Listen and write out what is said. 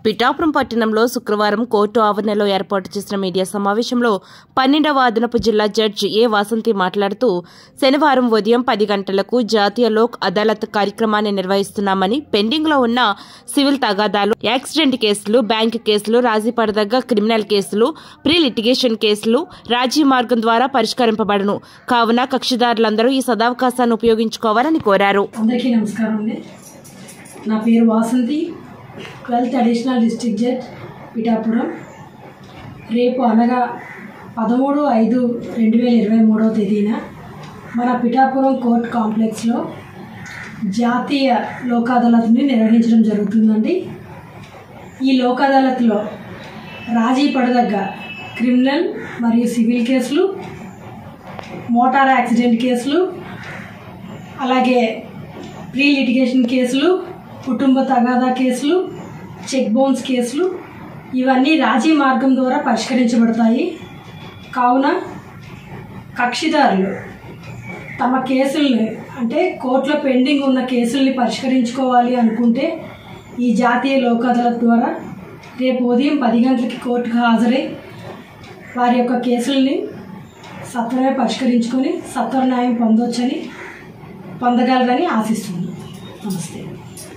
పిఠాపురం పట్టణంలో శుక్రవారం కోర్టు ఆవరణలో ఏర్పాటు చేసిన మీడియా సమావేశంలో పన్నెండవ అదనపు జిల్లా జడ్జి ఏ వాసంతి మాట్లాడుతూ శనివారం ఉదయం పది గంటలకు జాతీయ లోక్ అదాలత్ కార్యక్రమాన్ని నిర్వహిస్తున్నామని పెండింగ్ లో ఉన్న సివిల్ తగాదాలు యాక్సిడెంట్ కేసులు బ్యాంకు కేసులు రాజీ పడదగ్గ క్రిమినల్ కేసులు ప్రీ లిటిగేషన్ కేసులు రాజీ మార్గం ద్వారా పరిష్కరింపబడను కావున కక్షిదారులందరూ ఈ సదావకాశాన్ని ఉపయోగించుకోవాలని కోరారు అందరికీ నమస్కారం అండి నా పేరు Vasanthi twelfth additional district judge Pithapuram రేపు అనగా పదమూడు ఐదు రెండు వేల ఇరవై మూడవ తేదీన మన పిఠాపురం కోర్ట్ కాంప్లెక్స్లో జాతీయ లోక్ అదాలత్ని నిర్వహించడం జరుగుతుందండి ఈ లోక్ అదాలత్లో రాజీ పడదగ్గ క్రిమినల్ మరియు సివిల్ కేసులు మోటార్ యాక్సిడెంట్ కేసులు అలాగే ప్రీ లిటిగేషన్ కేసులు కుటుంబ తగాదా కేసులు చెక్ బౌన్స్ కేసులు ఇవన్నీ రాజీ మార్గం ద్వారా పరిష్కరించబడతాయి కావున కక్షిదారులు తమ కేసుల్ని అంటే కోర్టులో పెండింగ్ ఉన్న కేసుల్ని పరిష్కరించుకోవాలి అనుకుంటే ఈ జాతీయ లోక్ అదాలత్ ద్వారా రేపు ఉదయం పది గంటలకి కోర్టుకు హాజరై వారి యొక్క కేసుల్ని సత్వరమే పరిష్కరించుకొని సత్వర న్యాయం పొందొచ్చని పొందగలరని ఆశిస్తున్నాను నమస్తే